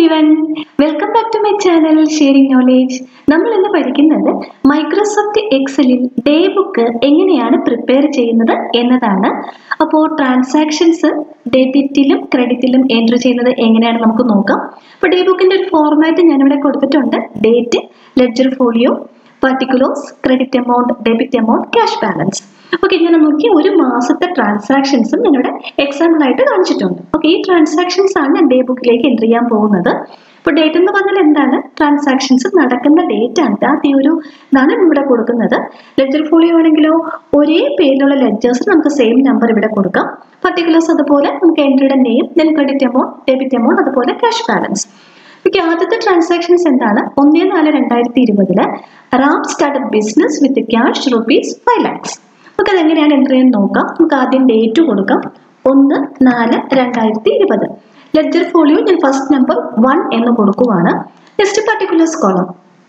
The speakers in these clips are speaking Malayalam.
everyone welcome back to my channel sharing knowledge നമ്മൾ ഇന്ന് പഠിക്കുന്നത് മൈക്രോസോഫ്റ്റ് എക്സലിൽ ഡേ ബുക്ക് എങ്ങനെയാണ് പ്രിപ്പയർ ചെയ്യുന്നത് എന്നതാണ് അപ്പോൾ ട്രാൻസാക്ഷൻസ് ഡെബിറ്റിലും ക്രെഡിറ്റിലും എൻട്രി ചെയ്യുന്നത് എങ്ങനെയാണ് നമുക്ക് നോക്കാം അപ്പോൾ ഡേ ബുക്കിന്റെ ഒരു ഫോർമാറ്റ് ഞാനിവിടെ കൊടുത്തിട്ടുണ്ട് date ledger folio particulars credit amount debit amount cash balance okay ഇങ്ങനെ നോക്കി ഒരു മാസത്തെ ട്രാൻസാക്ഷൻസും ഞാനിവിടെ എക്സാമ്പിൾ ആയിട്ട് കാണിച്ചിട്ടുണ്ട് ഓക്കെ ഈ ട്രാൻസാക്ഷൻസ് ആണ് ഞാൻ ഡേ ബുക്കിലേക്ക് എൻ്റർ ചെയ്യാൻ പോകുന്നത് ഇപ്പോൾ ഡേറ്റ് എന്ന് പറഞ്ഞാൽ എന്താണ് ട്രാൻസാക്ഷൻസ് നടക്കുന്ന ഡേറ്റ് ആണ് അത് ഈ ഒരു ഇതാണ് ഇവിടെ കൊടുക്കുന്നത് ലെഡ്ജർ ഫോളിയോ ആണെങ്കിലോ ഒരേ പേരിലുള്ള ലെഡ്ജേഴ്സ് നമുക്ക് സെയിം നമ്പർ ഇവിടെ കൊടുക്കാം പർട്ടിക്കുലേഴ്സ് അതുപോലെ നമുക്ക് എൻട്രിയുടെ name then credit amount debit amount അതുപോലെ ക്യാഷ് ബാലൻസ് ഓക്കെ ആദ്യത്തെ ട്രാൻസാക്ഷൻസ് എന്താണ് ഒന്നേ നാല് രണ്ടായിരത്തി ഇരുപതില് Ram start business with cash rupees five lakhs നമുക്ക് അതെങ്ങനെയാണ് എൻ്റർ ചെയ്യാൻ നോക്കാം നമുക്ക് ആദ്യം ഡേറ്റ് കൊടുക്കാം ഒന്ന് നാല് രണ്ടായിരത്തി ഇരുപത് ലെഡ്ജർ ഫോളിയോ ഞാൻ ഫസ്റ്റ് നമ്പർ വൺ എന്ന് കൊടുക്കുവാണ് നെക്സ്റ്റ് പർട്ടിക്കുലർ കോളം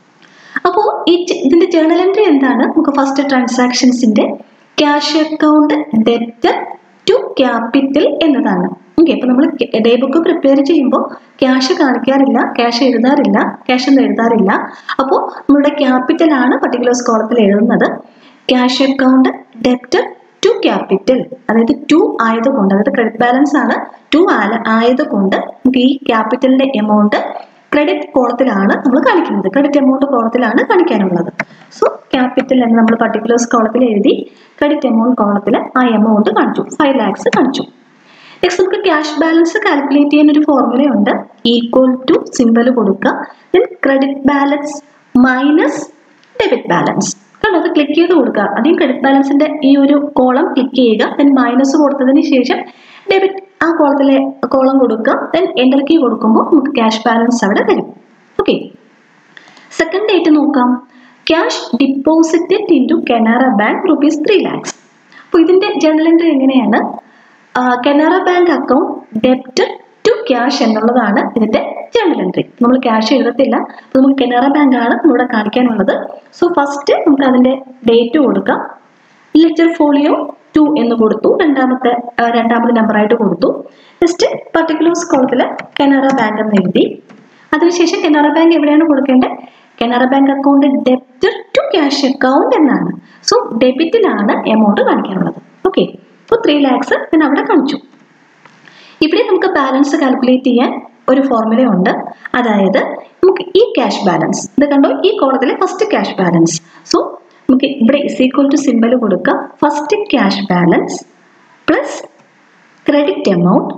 അപ്പോൾ ഈ ച- ഇതിന്റെ ജേണൽ എൻട്രി എന്താണ് നമുക്ക് ഫസ്റ്റ് ട്രാൻസാക്ഷൻസിന്റെ cash account debtor to capital എന്നതാണ് ഓക്കെ അപ്പോൾ നമ്മൾ ഡേ ബുക്ക് പ്രിപ്പയർ ചെയ്യുമ്പോൾ ക്യാഷ് കാണിക്കാറില്ല ക്യാഷ് എഴുതാറില്ല ക്യാഷ് ഒന്നും എഴുതാറില്ല അപ്പോൾ നമ്മുടെ ക്യാപിറ്റൽ ആണ് പർട്ടിക്കുലർ കോളത്തിൽ എഴുതുന്നത് cash account debtor to capital അതായത് ടു ആയതുകൊണ്ട് അതായത് ക്രെഡിറ്റ് ബാലൻസ് ആണ് ടു ആയതുകൊണ്ട് നമുക്ക് ഈ ക്യാപിറ്റലിന്റെ എമൗണ്ട് ക്രെഡിറ്റ് കോളത്തിലാണ് നമ്മൾ കാണിക്കുന്നത് ക്രെഡിറ്റ് എമൗണ്ട് കോളത്തിലാണ് കാണിക്കാനുള്ളത് സോ ക്യാപിറ്റൽ എന്ന് നമ്മൾ പർട്ടിക്കുലേഴ്സ് കോളത്തിൽ എഴുതി ക്രെഡിറ്റ് എമൗണ്ട് കോളത്തിൽ ആ എമൗണ്ട് കാണിച്ചു ഫൈവ് ലാക്സ് കാണിച്ചു നെക്സ്റ്റ് നമുക്ക് ക്യാഷ് ബാലൻസ് കാൽക്കുലേറ്റ് ചെയ്യാൻ ഒരു ഫോർമുലയുണ്ട് ഈക്വൽ ടു സിമ്പൽ കൊടുക്കുക then credit balance minus debit balance കണ്ടോ അത് ക്ലിക്ക് ചെയ്ത് കൊടുക്കുക ആദ്യം ക്രെഡിറ്റ് ബാലൻസിന്റെ ഈ ഒരു കോളം ക്ലിക്ക് ചെയ്യുക ദെൻ മൈനസ് കൊടുത്തതിന് ശേഷം ഡെബിറ്റ് ആ കോളത്തിലെ കോളം കൊടുക്കുക ദെൻ എൻ്റർ കീ കൊടുക്കുമ്പോൾ നമുക്ക് ക്യാഷ് ബാലൻസ് അവിടെ വരും ഓക്കെ സെക്കൻഡ് ഡേറ്റ് നോക്കാം cash deposited into Canara bank rupees three lakhs അപ്പോൾ ഇതിന്റെ ജേണൽ എൻട്രി എങ്ങനെയാണ് Canara bank account ഡെപ്റ്റ് to cash എന്നുള്ളതാണ് ഇതിന്റെ ജേണൽ എൻട്രി നമ്മൾ ക്യാഷ് എഴുതത്തില്ല അപ്പോൾ നമുക്ക് കനറ ബാങ്ക് ആണ് ഇവിടെ കാണിക്കാനുള്ളത് സോ ഫസ്റ്റ് നമുക്ക് അതിന്റെ ഡേറ്റ് കൊടുക്കാം ലെക്ചർ ഫോളിയോ ടു എന്ന് കൊടുത്തു രണ്ടാമത്തെ ആ, രണ്ടാമത്തെ നമ്പറായിട്ട് കൊടുത്തു നെക്സ്റ്റ് പർട്ടിക്കുലേഴ്സ് കോളത്തിൽ കനറ ബാങ്ക് എന്ന് എഴുതി അതിനുശേഷം കനറ ബാങ്ക് എവിടെയാണ് കൊടുക്കേണ്ടത് Canara bank account ഡെപ്റ്റ് to cash account എന്നാണ് സോ ഡെബിറ്റിലാണ് എമൗണ്ട് കാണിക്കാനുള്ളത് ഓക്കെ അപ്പോൾ ത്രീ ലാക്സ് ഞാൻ അവിടെ കാണിച്ചു ഇവിടെ നമുക്ക് ബാലൻസ് കാൽക്കുലേറ്റ് ചെയ്യാൻ ഒരു ഫോർമുല ഉണ്ട് അതായത് നമുക്ക് ഈ ക്യാഷ് ബാലൻസ് ഇത് കണ്ടോ ഈ കോളത്തിലെ ഫസ്റ്റ് ക്യാഷ് ബാലൻസ് സോ നമുക്ക് ഇവിടെ ഇസ് ഈക്വൽ ടു സിമ്പൽ കൊടുക്കാം first cash balance plus credit amount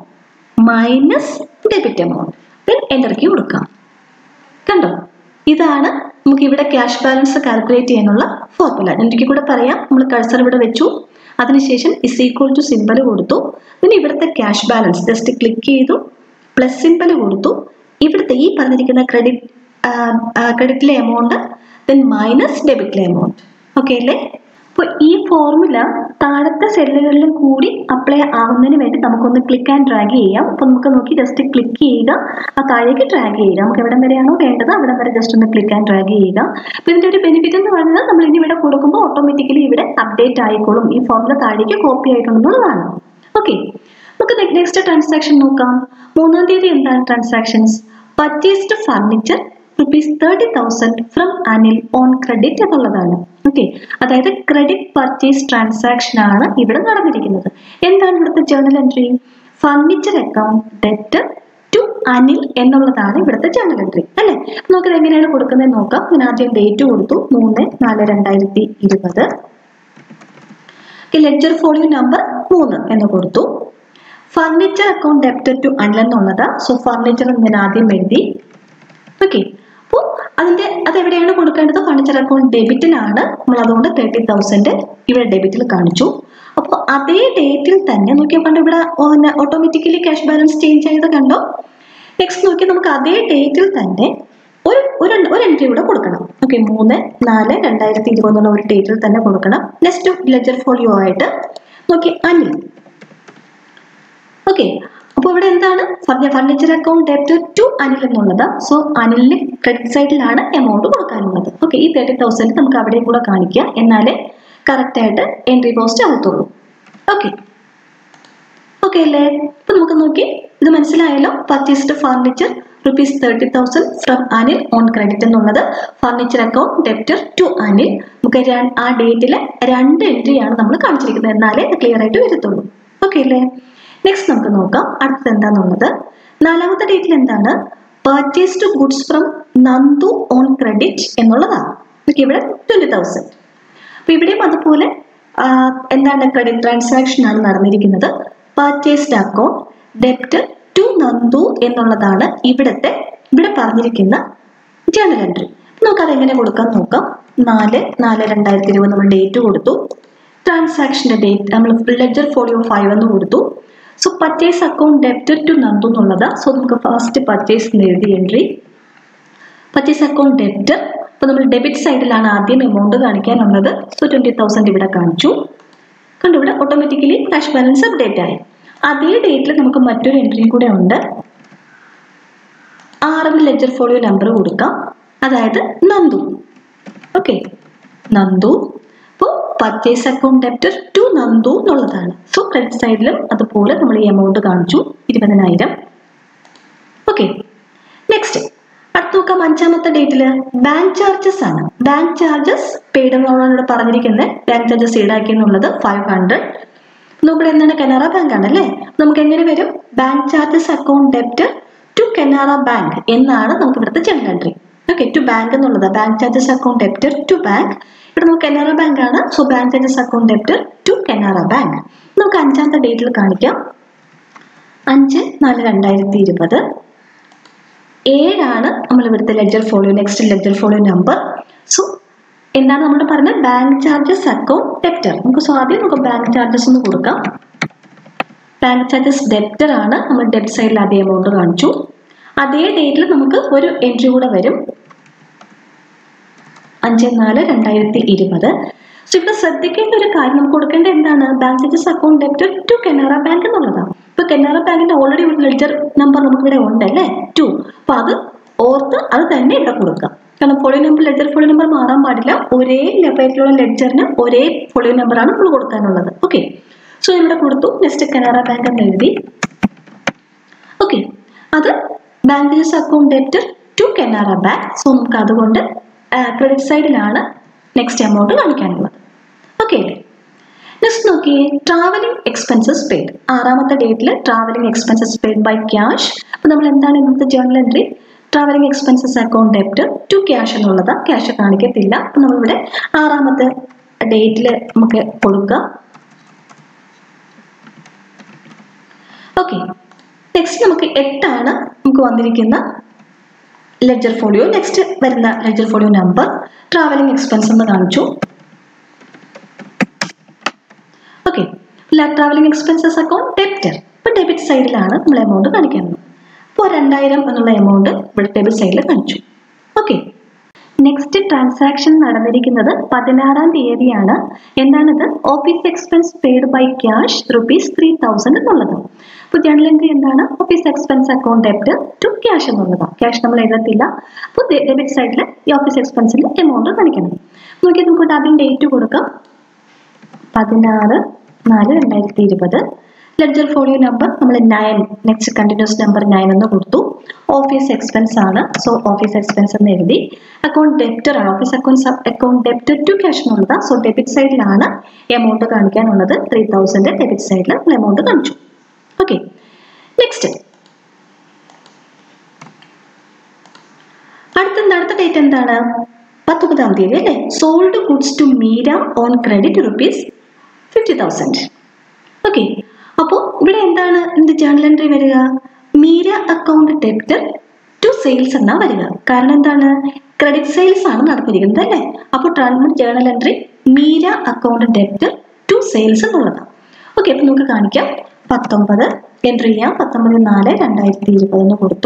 minus debit amount then enter key കൊടുക്കാം കണ്ടോ ഇതാണ് നമുക്ക് ഇവിടെ ക്യാഷ് ബാലൻസ് കാൽക്കുലേറ്റ് ചെയ്യാനുള്ള ഫോർമുല ഞാൻ ഒരിക്കൽ കൂടെ പറയാം നമ്മൾ കഴ്സർ ഇവിടെ വെച്ചു അതിനുശേഷം ഇസ് ഈക്വൽ ടു സിമ്പൽ കൊടുത്തു പിന്നെ ഇവിടുത്തെ ക്യാഷ് ബാലൻസ് ജസ്റ്റ് ക്ലിക്ക് ചെയ്തു പ്ലസ് സിമ്പൽ കൊടുത്തു ഇവിടുത്തെ ഈ പറഞ്ഞിരിക്കുന്ന ക്രെഡിറ്റ് ക്രെഡിറ്റിലെ എമൗണ്ട് ദെൻ മൈനസ് ഡെബിറ്റിലെ എമൗണ്ട് ഓക്കെ അല്ലേ അപ്പോൾ ഈ ഫോർമുല താഴത്തെ സെല്ലുകളിലും കൂടി അപ്ലൈ ആവുന്നതിന് വേണ്ടി നമുക്കൊന്ന് ക്ലിക്ക് ആൻഡ് ഡ്രാഗ് ചെയ്യാം അപ്പോൾ നമുക്ക് നോക്കി ജസ്റ്റ് ക്ലിക്ക് ചെയ്യുക ആ താഴേക്ക് ഡ്രാഗ് ചെയ്യുക നമുക്ക് എവിടം വരെയാണോ വേണ്ടത് അവിടം വരെ ജസ്റ്റ് ഒന്ന് ക്ലിക്ക് ആൻഡ് ഡ്രാഗ് ചെയ്യുക അപ്പോൾ ഇതിൻ്റെ ഒരു ബെനിഫിറ്റ് എന്ന് പറയുന്നത് നമ്മൾ ഇനി ഇവിടെ കൊടുക്കുമ്പോൾ ഓട്ടോമാറ്റിക്കലി ഇവിടെ അപ്ഡേറ്റ് ആയിക്കോളും ഈ ഫോർമുല താഴേക്ക് കോപ്പി ആയിട്ടുണ്ടെന്നുള്ളതാണ് ഓക്കെ നമുക്ക് നെക്സ്റ്റ് ട്രാൻസാക്ഷൻ നോക്കാം മൂന്നാം തീയതി എന്താണ് transactions purchased furniture rupees thirty thousand from Anil on credit എന്നുള്ളതാണ് ഓക്കെ അതായത് ക്രെഡിറ്റ് പർച്ചേസ് ട്രാൻസാക്ഷൻ ആണ് ഇവിടെ നടന്നിരിക്കുന്നത് എന്താണ് ഇവിടുത്തെ ജേർണൽ എൻട്രി ഫർണിച്ചർ അക്കൗണ്ട് ഡെറ്റ് ടു അനിൽ എന്നുള്ളതാണ് ഇവിടുത്തെ ജേർണൽ എൻട്രി അല്ലേ നമുക്കിത് എങ്ങനെയാണ് കൊടുക്കുന്നത് നോക്കാം ഞാൻ ആദ്യം ഡേറ്റ് കൊടുത്തു മൂന്ന് നാല് രണ്ടായിരത്തി ഇരുപത് ലെഡ്ജർ ഫോളിയോ നമ്പർ മൂന്ന് എന്ന് കൊടുത്തു ഫർണിച്ചർ അക്കൗണ്ട് ഡെപ്റ്റ് ടു അനിൽ എന്നുള്ളത് സോ ഫർണിച്ചർ ഞാൻ ആദ്യം എഴുതി ഓക്കെ അപ്പോൾ അതിന്റെ അത് എവിടെയാണ് കൊടുക്കേണ്ടത് ഫർണിച്ചർ അക്കൗണ്ട് ഡെബിറ്റിലാണ് നമ്മൾ അതുകൊണ്ട് തേർട്ടി തൗസൻഡ് ഇവിടെ ഡെബിറ്റിൽ കാണിച്ചു അപ്പോൾ അതേ ഡേറ്റിൽ തന്നെ നോക്കിയാൽ കണ്ടോ ഇവിടെ ഓട്ടോമാറ്റിക്കലി ക്യാഷ് ബാലൻസ് ചേഞ്ച് ആയത് കണ്ടോ നെക്സ്റ്റ് നോക്കി നമുക്ക് അതേ ഡേറ്റിൽ തന്നെ ഒരു ഒരു ഒരു എൻട്രി കൂടെ കൊടുക്കണം ഓക്കെ മൂന്ന് നാല് രണ്ടായിരത്തി ഇരുപത് എന്നുള്ള ഒരു ഡേറ്റിൽ തന്നെ കൊടുക്കണം നെക്സ്റ്റ് ലെജർ ഫോളിയോ ആയിട്ട് നോക്കി അനിൽ ഓക്കെ അപ്പോൾ ഇവിടെ എന്താണ് ഫർണിച്ചർ അക്കൗണ്ട് ഡെപ്റ്റ് ടു അനിൽ എന്നുള്ളത് സോ അനിലിന് ക്രെഡിറ്റ് സൈഡിലാണ് എമൗണ്ട് കൊടുക്കാനുള്ളത് ഓക്കെ ഈ തേർട്ടി തൗസൻഡ് നമുക്ക് അവിടെ കൂടെ കാണിക്കുക എന്നാലേ കറക്റ്റ് ആയിട്ട് എൻട്രി പോസ്റ്റ് ആകത്തുള്ളൂ ഓക്കെ ഓക്കെ അല്ലേ ഇപ്പൊ നമുക്ക് നോക്കി ഇത് മനസ്സിലായല്ലോ purchased furniture rupees thirty thousand from Anil on credit എന്നുള്ളത് furniture account debtor to Anil നമുക്ക് ര- ആ ഡേറ്റിൽ രണ്ട് എൻട്രിയാണ് നമ്മൾ കാണിച്ചിരിക്കുന്നത് എന്നാലേ ഇത് ക്ലിയർ ആയിട്ട് വരത്തുള്ളൂ ഓക്കെ അല്ലേ നെക്സ്റ്റ് നമുക്ക് നോക്കാം അടുത്തത് എന്താണെന്നുള്ളത് നാലാമത്തെ ഡേറ്റിൽ എന്താണ് purchased goods from Nandu on credit എന്നുള്ളതാണ് നമുക്ക് ഇവിടെ ട്വൻറ്റി തൗസൻഡ് അപ്പോൾ ഇവിടെയും അതുപോലെ ആ, എന്താണ് ക്രെഡിറ്റ് ട്രാൻസാക്ഷൻ ആണ് നടന്നിരിക്കുന്നത് പർച്ചേസ്ഡ് അക്കൗണ്ട് ഡെപ്റ്റ് ടു നന്ദു എന്നുള്ളതാണ് ഇവിടുത്തെ ഇവിടെ പറഞ്ഞിരിക്കുന്ന ജേണൽ എൻട്രി നമുക്ക് അതെങ്ങനെ കൊടുക്കാൻ നോക്കാം നാല് നാല് രണ്ടായിരത്തി ഇരുപത് നമ്മൾ ഡേറ്റ് കൊടുത്തു ട്രാൻസാക്ഷൻ്റെ ഡേറ്റ് നമ്മൾ ലെജർ ഫോളിയോ ഫൈവ് എന്ന് കൊടുത്തു so purchase account ഡെപ്റ്റ് to Nandu എന്നുള്ളത് സോ നമുക്ക് ഫസ്റ്റ് പർച്ചേസ് എഴുതി എൻട്രി പർച്ചേസ് അക്കൗണ്ട് ഡെപ്റ്റ് അപ്പോൾ നമ്മൾ ഡെബിറ്റ് സൈഡിലാണ് ആദ്യം എമൗണ്ട് കാണിക്കാനുള്ളത് സോ ട്വൻറ്റി തൗസൻഡ് ഇവിടെ കാണിച്ചു കണ്ടു ഇവിടെ ഓട്ടോമാറ്റിക്കലി ക്യാഷ് ബാലൻസ് അപ്ഡേറ്റ് ആയി അതേ ഡേറ്റിൽ നമുക്ക് മറ്റൊരു എൻട്രിയും കൂടെ ഉണ്ട് ആറിന് ലെജർ ഫോളിയോ നമ്പർ കൊടുക്കാം അതായത് നന്ദു ഓക്കെ നന്ദു അപ്പോൾ purchase account debtor to Nandu എന്നുള്ളതാണ് സോ ക്രെഡിറ്റ് സൈഡിലും അതുപോലെ നമ്മൾ ഈ എമൗണ്ട് കാണിച്ചു ഇരുപതിനായിരം ഓക്കെ നെക്സ്റ്റ് അടുത്ത് നോക്കാം അഞ്ചാമത്തെ ഡേറ്റിൽ ബാങ്ക് ചാർജസ് ആണ് ബാങ്ക് ചാർജസ് പെയ്ഡ് എന്നുള്ളതാണ് പറഞ്ഞിരിക്കുന്നത് ബാങ്ക് ചാർജസ് ഈടാക്കി എന്നുള്ളത് ഫൈവ് ഹൺഡ്രഡ് നമ്മുടെ എന്താണ് കനറ ബാങ്ക് ആണ് അല്ലേ നമുക്ക് എങ്ങനെ വരും bank charges account ഡെപ്റ്റ് to Canara bank എന്നാണ് നമുക്ക് ഇവിടുത്തെ general entry okay to bank എന്നുള്ളത് bank charges account debtor to bank ഇവിടെ നമുക്ക് കനറ ബാങ്ക് ആണ് so bank charges account debtor to Canara bank നമുക്ക് അഞ്ചാമത്തെ ഡേറ്റിൽ കാണിക്കാം അഞ്ച് നാല് രണ്ടായിരത്തി ഇരുപത് ഏഴാണ് നമ്മൾ ഇവിടുത്തെ ledger folio next ledger folio number so എന്താണ് നമ്മൾ പറഞ്ഞത് ബാങ്ക് ചാർജസ് അക്കൗണ്ട് ഡെപ്റ്റർ നമുക്ക് സോ ആദ്യം നമുക്ക് ബാങ്ക് ചാർജസ് ഒന്ന് കൊടുക്കാം ബാങ്ക് ചാർജസ് ഡെപ്റ്റർ ആണ് നമ്മൾ ഡെപ്റ്റ് സൈഡിൽ അതേ എമൗണ്ട് കാണിച്ചു അതേ ഡേറ്റിൽ നമുക്ക് ഒരു എൻട്രി കൂടെ വരും അഞ്ച് നാല് രണ്ടായിരത്തി ഇരുപത് സോ ഇവിടെ ശ്രദ്ധിക്കേണ്ട ഒരു കാര്യം നമുക്ക് കൊടുക്കേണ്ട എന്താണ് bank charges account debtor to Canara bank എന്നുള്ളതാണ് ഇപ്പൊ കനറ ബാങ്കിന്റെ ഓൾറെഡി ഒരു ലെഡ്ജർ നമ്പർ നമുക്ക് ഇവിടെ ഉണ്ട് അല്ലേ ടു അപ്പൊ അത് ഓർത്ത് അത് തന്നെ ഇവിടെ കൊടുക്കാം കാരണം folio number ledger folio number മാറാൻ പാടില്ല ഒരേ ലെവലിലുള്ള ലെഡ്ജറിന് ഒരേ ഫോളിയോ നമ്പറാണ് നമ്മൾ കൊടുക്കാനുള്ളത് ഓക്കെ സോ ഇവിടെ കൊടുത്തു നെക്സ്റ്റ് കനറ ബാങ്ക് എന്ന് എഴുതി ഓക്കെ അത് bank charges account debtor to Canara bank so നമുക്ക് അതുകൊണ്ട് ക്രെഡിറ്റ് സൈഡിലാണ് നെക്സ്റ്റ് എമൗണ്ട് കാണിക്കാനുള്ളത് ഓക്കെ നെക്സ്റ്റ് നോക്കിയേ ട്രാവലിംഗ് എക്സ്പെൻസസ് പെയ്ഡ് ആറാമത്തെ ഡേറ്റിൽ travelling expenses paid by cash അപ്പോൾ നമ്മൾ എന്താണ് ഇന്നത്തെ journal entry travelling expenses account ഡെപ്റ്റ് to cash എന്നുള്ളത് ക്യാഷ് കാണിക്കത്തില്ല അപ്പോൾ നമ്മളിവിടെ ആറാമത്തെ ഡേറ്റിൽ നമുക്ക് കൊടുക്കാം ഓക്കെ നെക്സ്റ്റ് നമുക്ക് എട്ടാണ് നമുക്ക് വന്നിരിക്കുന്ന ലെഡ്ജർ ഫോളിയോ നെക്സ്റ്റ് വരുന്ന ledger folio number travelling expense എന്ന് കാണിച്ചു okay travelling expenses account debtor ഇപ്പോൾ ഡെബിറ്റ് സൈഡിലാണ് നമ്മൾ എമൗണ്ട് കാണിക്കുന്നത് അപ്പോൾ രണ്ടായിരം എന്നുള്ള എമൗണ്ട് ഇവിടെ ഡെബിറ്റ് സൈഡിൽ കാണിച്ചു ഓക്കെ നെക്സ്റ്റ് ട്രാൻസാക്ഷൻ നടന്നിരിക്കുന്നത് പതിനാറാം തീയതിയാണ് എന്താണിത് office expense paid by cash rupees three thousand എന്നുള്ളത് അപ്പോൾ ജേണൽ എൻട്രി എന്താണ് office expense account ഡെപ്റ്റ് to cash എന്നുള്ളതാണ് ക്യാഷ് നമ്മൾ എഴുതത്തില്ല അപ്പോൾ ഡെബിറ്റ് സൈഡിൽ ഈ ഓഫീസ് എക്സ്പെൻസിൽ എമൗണ്ട് കാണിക്കണം നോക്കി നമുക്ക് ആദ്യം ഡേറ്റ് കൊടുക്കാം പതിനാറ് നാല് രണ്ടായിരത്തി ഇരുപത് ലെഡ്ജർ ഫോളിയോ നമ്പർ നമ്മൾ nine next continues number nine എന്ന് കൊടുത്തു ഓഫീസ് എക്സ്പെൻസ് ആണ് സോ ഓഫീസ് എക്സ്പെൻസ് എന്ന് എഴുതി അക്കൗണ്ട് ഡെപ്റ്റർ ആണ് office account account debtor to cash എന്നുള്ളത് സോ ഡെബിറ്റ് സൈഡിലാണ് എമൗണ്ട് കാണിക്കാനുള്ളത് ത്രീ തൗസൻഡ് ഡെബിറ്റ് സൈഡിൽ നമ്മൾ എമൗണ്ട് കാണിച്ചു ഓക്കെ നെക്സ്റ്റ് അടുത്ത അടുത്ത ഡേറ്റ് എന്താണ് പത്തൊമ്പതാം തീയതി അല്ലേ sold goods to Meera on credit rupees fifty thousand okay അപ്പോൾ ഇവിടെ എന്താണ് എന്ത് ജേണൽ എൻട്രി വരിക Meera account debtor to sales എന്നാ വരിക കാരണം എന്താണ് ക്രെഡിറ്റ് സെയിൽസ് ആണ് നടത്തിയിരിക്കുന്നത് അല്ലേ അപ്പോൾ transfer journal entry Meera account debtor to sales എന്നുള്ളതാണ് ഓക്കെ അപ്പോൾ നമുക്ക് കാണിക്കാം പത്തൊമ്പത് എൻട്രി ചെയ്യാം പത്തൊമ്പത് നാല് രണ്ടായിരത്തി ഇരുപത് എന്ന് കൊടുത്തു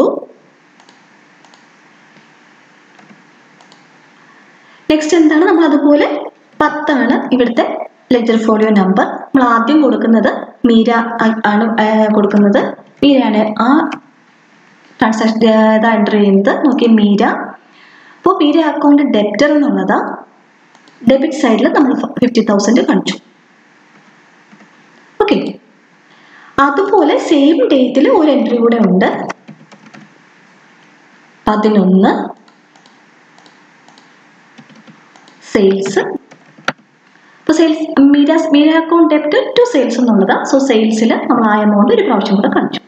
നെക്സ്റ്റ് എന്താണ് നമ്മൾ അതുപോലെ പത്താണ് ഇവിടുത്തെ ലെജർ ഫോളിയോ നമ്പർ നമ്മൾ ആദ്യം കൊടുക്കുന്നത് മീര ആ- ആണ് ആ, കൊടുക്കുന്നത് മീരയാണ് ആ ട്രാൻസാക്ഷൻ ഇതാ എൻ്റർ ചെയ്യുന്നത് നോക്കി മീര അപ്പോൾ മീര അക്കൗണ്ട് ഡെപ്റ്റർ എന്നുള്ളതാ ഡെബിറ്റ് സൈഡിൽ നമ്മൾ ഫിഫ്റ്റി തൗസൻഡ് കാണിച്ചു ഓക്കെ അതുപോലെ സെയിം ഡേറ്റിൽ ഒരു എൻട്രി കൂടെ ഉണ്ട് പതിനൊന്ന് സെയിൽസ് ഇപ്പോൾ sales Meera Meera account ഡെപ്റ്റ് to sales എന്നുള്ളതാണ് സോ സെയിൽസിൽ നമ്മൾ ആ എമൗണ്ട് ഒരു പ്രാവശ്യം കൂടെ കാണിച്ചു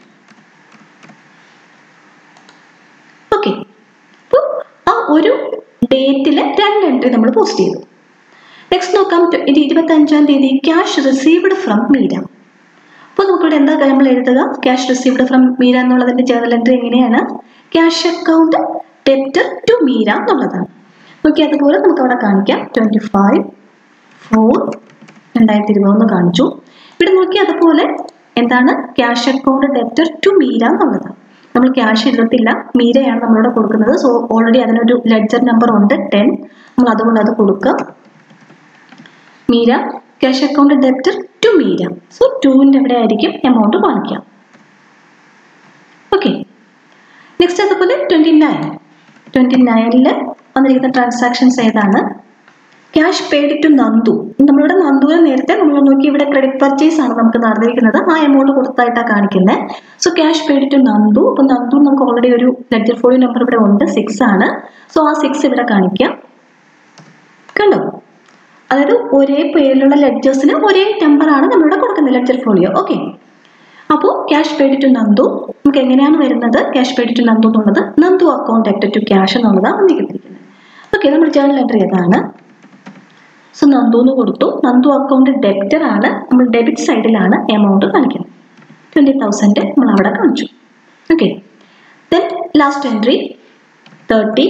ഓക്കെ അപ്പോൾ ആ ഒരു ഡേറ്റിൽ രണ്ട് എൻട്രി നമ്മൾ പോസ്റ്റ് ചെയ്തു നെക്സ്റ്റ് നോക്കാം ഇത് ഇരുപത്തി അഞ്ചാം തീയതി ക്യാഷ് റിസീവ്ഡ് ഫ്രം മീര അപ്പോൾ നമുക്കിവിടെ എന്താ നമ്മൾ എഴുതുക ക്യാഷ് റിസീവ്ഡ് ഫ്രം മീര എന്നുള്ളതിന്റെ ജേർണൽ എൻട്രി എങ്ങനെയാണ് cash account debtor to Meera എന്നുള്ളതാണ് നോക്കി അതുപോലെ നമുക്ക് അവിടെ കാണിക്കാം ട്വന്റി ഫൈവ് ഫോർ രണ്ടായിരത്തി ഇരുപതൊന്ന് കാണിച്ചു ഇവിടെ നോക്കി അതുപോലെ എന്താണ് cash account debtor to Meera എന്നുള്ളതാണ് നമ്മൾ ക്യാഷ് എഴുതത്തില്ല മീരയാണ് നമ്മളിവിടെ കൊടുക്കുന്നത് സോ ഓൾറെഡി അതിനൊരു ലെഡ്ജർ നമ്പർ ഉണ്ട് ടെൻ നമ്മൾ അതുകൊണ്ട് അത് കൊടുക്കുക Meera cash account debtor to Meera so ടുവിൻ്റെ എവിടെ ആയിരിക്കും എമൗണ്ട് കാണിക്കാം ഓക്കെ നെക്സ്റ്റ് അതുപോലെ ട്വൻറ്റി നയൻ ട്വൻറ്റി നയനിൽ വന്നിരിക്കുന്ന ട്രാൻസാക്ഷൻസ് ഏതാണ് ക്യാഷ് പെയ്ഡ് ടു നന്ദു നമ്മളിവിടെ നന്ദുവിനെ നേരത്തെ നമ്മൾ നോക്കി ഇവിടെ ക്രെഡിറ്റ് പർച്ചേസ് ആണ് നമുക്ക് നടന്നിരിക്കുന്നത് ആ എമൗണ്ട് കൊടുത്തായിട്ടാണ് കാണിക്കുന്നത് so cash paid to Nandu അപ്പോൾ നന്ദു നമുക്ക് ഓൾറെഡി ഒരു ലെഡ്ജർ ഫോളിയോ നമ്പർ ഇവിടെ ഉണ്ട് സിക്സ് ആണ് സോ ആ സിക്സ് ഇവിടെ കാണിക്കാം കണ്ടോ അതായത് ഒരേ പേരിലുള്ള ലെഡ്ജേഴ്സിന് ഒരേ നമ്പറാണ് നമ്മളിവിടെ കൊടുക്കുന്നത് ലെഡ്ജർ ഫോളിയോ ഓക്കെ അപ്പോൾ ക്യാഷ് പെയ്ഡ് ടു നന്ദു നമുക്ക് എങ്ങനെയാണ് വരുന്നത് ക്യാഷ് പെയ്ഡ് ടു നന്ദു എന്നുള്ളത് നന്ദു അക്കൗണ്ട് ഡെപ്റ്റ് ടു ക്യാഷ് എന്നുള്ളതാണ് വന്നിരിക്കുന്നത് ഓക്കെ നമ്മൾ ജേർണൽ എൻട്രി ഏതാണ് സോ നന്ദു എന്ന് കൊടുത്തു നന്ദു അക്കൗണ്ട് ഡെപ്റ്റർ ആണ് നമ്മൾ ഡെബിറ്റ് സൈഡിലാണ് എമൗണ്ട് കാണിക്കുന്നത് ട്വൻറ്റി തൗസൻഡ് നമ്മൾ അവിടെ കാണിച്ചു okay then last entry thirty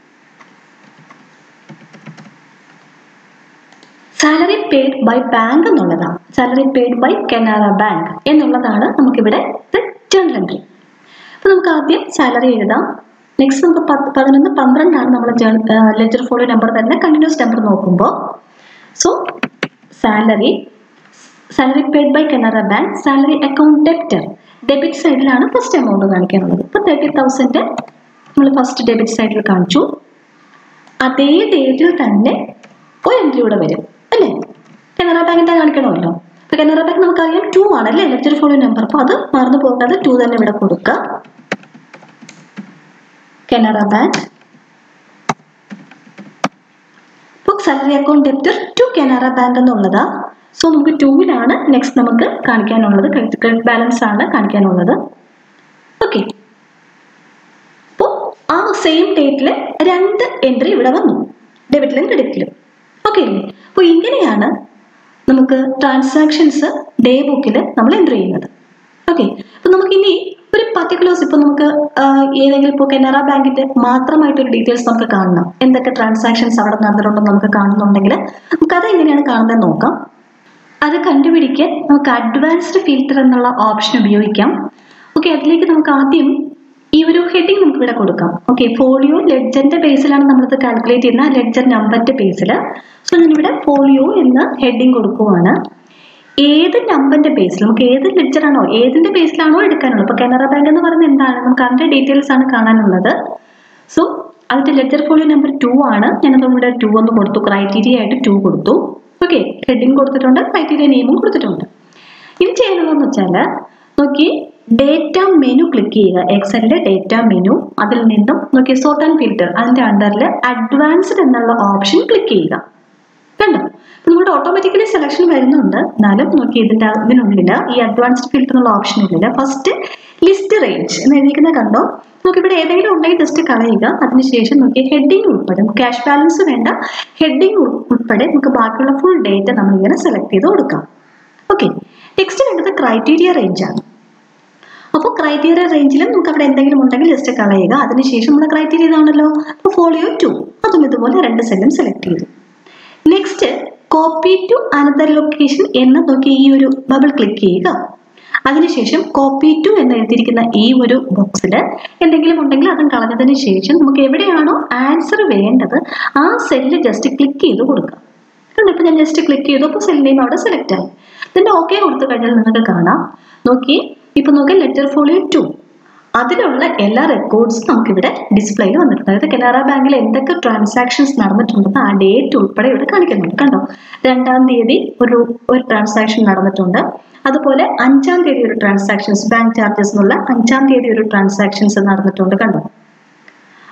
salary paid by bank എന്നുള്ളതാണ് salary paid by Canara bank എന്നുള്ളതാണ് നമുക്കിവിടെ ജേർണൽ എൻട്രി അപ്പോൾ നമുക്ക് ആദ്യം സാലറി എഴുതാം നെക്സ്റ്റ് നമുക്ക് പത്ത് പതിനൊന്ന് പന്ത്രണ്ടാണ് നമ്മൾ ലെജർ ഫോളോ നമ്പർ തന്നെ കണ്ടിന്യൂസ് നമ്പർ നോക്കുമ്പോൾ so salary salary paid by Canara bank salary account debtor debit സൈഡിലാണ് ഫസ്റ്റ് എമൗണ്ട് കാണിക്കാനുള്ളത് ഇപ്പോൾ തേർട്ടി തൗസൻഡ് നമ്മൾ ഫസ്റ്റ് ഡെബിറ്റ് സൈഡിൽ കാണിച്ചു അതേ ഡേറ്റിൽ തന്നെ ഒരു എൻട്രി ഇവിടെ വരും അല്ലേ കനറ ബാങ്കിന്റെ കാണിക്കണമല്ലോ അപ്പൊ കനറ ബാങ്ക് നമുക്കറിയാം ടു ആണ് അല്ലേ ലെറ്റർ ഫോളോ നമ്പർ അപ്പൊ അത് മറന്നു പോകാതെ ടു തന്നെ ഇവിടെ കൊടുക്കുക കനറ ബാങ്ക് ഇപ്പോൾ salary account debtor to Canara bank എന്നുള്ളതാ സോ നമുക്ക് ടൂവിലാണ് നെക്സ്റ്റ് നമുക്ക് കാണിക്കാനുള്ളത് ക്രെഡിറ്റ് ബാലൻസ് ആണ് കാണിക്കാനുള്ളത് ഓക്കെ അപ്പോൾ ആ സെയിം ഡേറ്റിൽ രണ്ട് എൻട്രി ഇവിടെ വന്നു ഡെബിറ്റിലും ക്രെഡിറ്റിലും ഓക്കെ അല്ലേ അപ്പോൾ ഇങ്ങനെയാണ് നമുക്ക് ട്രാൻസാക്ഷൻസ് ഡേ ബുക്കിൽ നമ്മൾ എൻ്റർ ചെയ്യുന്നത് ഓക്കെ അപ്പോൾ നമുക്കിനി ഒരു പർട്ടിക്കുലേഴ്സ് ഇപ്പോൾ നമുക്ക് ഏതെങ്കിലും ഇപ്പോൾ കനറ ബാങ്കിന്റെ മാത്രമായിട്ടൊരു ഡീറ്റെയിൽസ് നമുക്ക് കാണണം എന്തൊക്കെ ട്രാൻസാക്ഷൻസ് അവിടെ നടന്നിട്ടുണ്ടെന്ന് നമുക്ക് കാണുന്നുണ്ടെങ്കിൽ നമുക്ക് അത് എങ്ങനെയാണ് കാണുന്നത് നോക്കാം അത് കണ്ടുപിടിക്കാൻ നമുക്ക് അഡ്വാൻസ്ഡ് ഫിൽറ്റർ എന്നുള്ള ഓപ്ഷൻ ഉപയോഗിക്കാം ഓക്കെ അതിലേക്ക് നമുക്ക് ആദ്യം ഈ ഒരു ഹെഡിങ് നമുക്ക് ഇവിടെ കൊടുക്കാം ഓക്കെ ഫോളിയോ ലെഡ്ജറിന്റെ ബേസിലാണ് നമ്മളിത് കാൽക്കുലേറ്റ് ചെയ്യുന്ന ലെഡ്ജർ നമ്പറിന്റെ ബേസിൽ സോ ഞാനിവിടെ ഫോളിയോ എന്ന ഹെഡിങ് കൊടുക്കുവാണ് ഏത് നമ്പറിന്റെ ബേസിൽ നമുക്ക് ഏത് ലെഡ്ജർ ആണോ ഏതിന്റെ ബേസിലാണോ എടുക്കാനുള്ളത് ഇപ്പൊ കനറ ബാങ്ക് എന്ന് പറയുന്നത് എന്താണ് നമുക്ക് അതിന്റെ ഡീറ്റെയിൽസ് ആണ് കാണാനുള്ളത് സോ അതിന്റെ ലെഡ്ജർ ഫോളിയോ നമ്പർ ടു ആണ് ഞാനത് ഇവിടെ ടു എന്ന് കൊടുത്തു ക്രൈറ്റീരിയ ആയിട്ട് ടു കൊടുത്തു ഓക്കെ ഹെഡിങ് കൊടുത്തിട്ടുണ്ട് ക്രൈറ്റീരിയ നെയിമും കൊടുത്തിട്ടുണ്ട് ഇനി ചെയ്യാനുള്ളതെന്ന് വെച്ചാൽ നോക്കി ഡേറ്റ മെനു ക്ലിക്ക് ചെയ്യുക എക്സലിലെ ഡേറ്റ മെനു അതിൽ നിന്നും നോക്കി സോർട്ട് ആൻഡ് ഫിൽറ്റർ അതിന്റെ അണ്ടറിൽ അഡ്വാൻസ്ഡ് എന്നുള്ള ഓപ്ഷൻ ക്ലിക്ക് ചെയ്യുക കണ്ടോ അപ്പൊ നമ്മുടെ ഓട്ടോമാറ്റിക്കലി സെലക്ഷൻ വരുന്നുണ്ട് എന്നാലും നോക്കി ഇതിന്റെ ഇതിനുള്ളിൽ ഈ അഡ്വാൻസ്ഡ് ഫിൽറ്റർ എന്നുള്ള ഓപ്ഷനുള്ളിൽ ഫസ്റ്റ് ലിസ്റ്റ് റേഞ്ച് എന്ന് എഴുതിക്കുന്ന കണ്ടോ നമുക്ക് ഇവിടെ ഏതെങ്കിലും ഉണ്ടെങ്കിൽ ജസ്റ്റ് കളയുക അതിനുശേഷം നോക്കി ഹെഡിങ് ഉൾപ്പെടെ ക്യാഷ് ബാലൻസ് വേണ്ട ഹെഡിങ് ഉൾപ്പെടെ നമുക്ക് ബാക്കിയുള്ള ഫുൾ ഡേറ്റ നമ്മൾ ഇങ്ങനെ സെലക്ട് ചെയ്ത് കൊടുക്കാം ഓക്കെ നെക്സ്റ്റ് വേണ്ടത് ക്രൈറ്റീരിയ റേഞ്ച് ആണ് അപ്പോൾ ക്രൈറ്റീരിയ റേഞ്ചിൽ നമുക്ക് അവിടെ എന്തെങ്കിലും ഉണ്ടെങ്കിൽ ജസ്റ്റ് കളയുക അതിനുശേഷം നമ്മുടെ ക്രൈറ്റീരിയ ഇതാണല്ലോ അപ്പോൾ ഫോളിയോ ടു അതും ഇതുപോലെ രണ്ട് സെല്ലും സെലക്ട് ചെയ്തു next copy to another location എന്ന് നോക്കി ഈ ഒരു ബബിൾ ക്ലിക്ക് ചെയ്യുക അതിനുശേഷം കോപ്പി ടു എന്ന് എഴുതിയിരിക്കുന്ന ഈ ഒരു ബോക്സിൽ എന്തെങ്കിലും ഉണ്ടെങ്കിൽ അതും കളഞ്ഞതിന് ശേഷം നമുക്ക് എവിടെയാണോ ആൻസർ വേണ്ടത് ആ സെല്ല് ജസ്റ്റ് ക്ലിക്ക് ചെയ്ത് കൊടുക്കുക കണ്ടോ ഇപ്പൊ ഞാൻ ജസ്റ്റ് ക്ലിക്ക് ചെയ്തു അപ്പോൾ സെൽ നെയിം അവിടെ സെലക്ട് ആയി ഇതിന്റെ ഓക്കെ കൊടുത്തു കഴിഞ്ഞാൽ നിങ്ങൾക്ക് കാണാം നോക്കി ഇപ്പൊ നോക്കി ലെറ്റർ ഫോളിയോ ടു അതിലുള്ള എല്ലാ റെക്കോർഡ്സും നമുക്കിവിടെ ഡിസ്പ്ലേയിൽ വന്നിട്ടുണ്ട് അതായത് കനറ ബാങ്കിൽ എന്തൊക്കെ ട്രാൻസാക്ഷൻസ് നടന്നിട്ടുണ്ടെന്ന് ആ ഡേറ്റ് ഉൾപ്പെടെ ഇവിടെ കാണിക്കുന്നുണ്ട് കണ്ടോ രണ്ടാം തീയതി ഒരു ഒരു ട്രാൻസാക്ഷൻ നടന്നിട്ടുണ്ട് അതുപോലെ അഞ്ചാം തീയതി ഒരു ട്രാൻസാക്ഷൻസ് ബാങ്ക് ചാർജസ് എന്നുള്ള അഞ്ചാം തീയതി ഒരു ട്രാൻസാക്ഷൻസ് നടന്നിട്ടുണ്ട് കണ്ടോ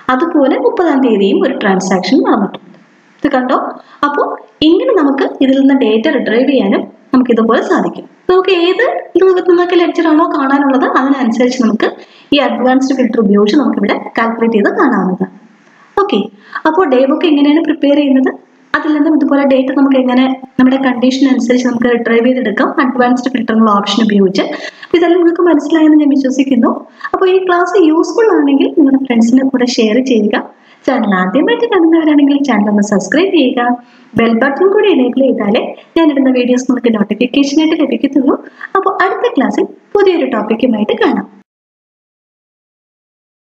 അതുപോലെ മുപ്പതാം തീയതിയും ഒരു ട്രാൻസാക്ഷൻ നടന്നിട്ടുണ്ട് ഇത് കണ്ടോ അപ്പോൾ ഇങ്ങനെ നമുക്ക് ഇതിൽ നിന്ന് ഡേറ്റ റിട്രൈവ് ചെയ്യാനും നമുക്ക് ഇതുപോലെ സാധിക്കും നമുക്ക് ഏത് നിങ്ങൾക്ക് ലെക്ചർ ആണോ കാണാനുള്ളത് അതിനനുസരിച്ച് നമുക്ക് ഈ അഡ്വാൻസ്ഡ് ഫിൽറ്റർ ഉപയോഗിച്ച് നമുക്കിവിടെ കാൽക്കുലേറ്റ് ചെയ്ത് കാണാവുന്നതാണ് ഓക്കെ അപ്പോൾ ഡേ ബുക്ക് എങ്ങനെയാണ് പ്രിപ്പയർ ചെയ്യുന്നത് അതിൽ നിന്നും ഇതുപോലെ ഡേറ്റ നമുക്ക് എങ്ങനെ നമ്മുടെ കണ്ടീഷൻ അനുസരിച്ച് നമുക്ക് റിട്രൈവ് ചെയ്തെടുക്കാം അഡ്വാൻസ്ഡ് ഫിൽറ്റർ എന്നുള്ള ഓപ്ഷൻ ഉപയോഗിച്ച് അപ്പോൾ ഇതെല്ലാം നിങ്ങൾക്ക് മനസ്സിലായെന്ന് ഞാൻ വിശ്വസിക്കുന്നു അപ്പോൾ ഈ ക്ലാസ് യൂസ്ഫുൾ ആണെങ്കിൽ നിങ്ങളുടെ ഫ്രണ്ട്സിനെ കൂടെ ഷെയർ ചെയ്യുക ചാനൽ ആദ്യമായിട്ട് കാണുന്നവരാണെങ്കിൽ ചാനൽ ഒന്ന് സബ്സ്ക്രൈബ് ചെയ്യുക ബെൽ ബട്ടൺ കൂടി എനേബിൾ ചെയ്താലേ ഞാനിടുന്ന വീഡിയോസ് നമുക്ക് നോട്ടിഫിക്കേഷൻ ആയിട്ട് ലഭിക്കത്തുള്ളൂ അപ്പോൾ അടുത്ത ക്ലാസ്സിൽ പുതിയൊരു ടോപ്പിക്കുമായിട്ട് കാണാം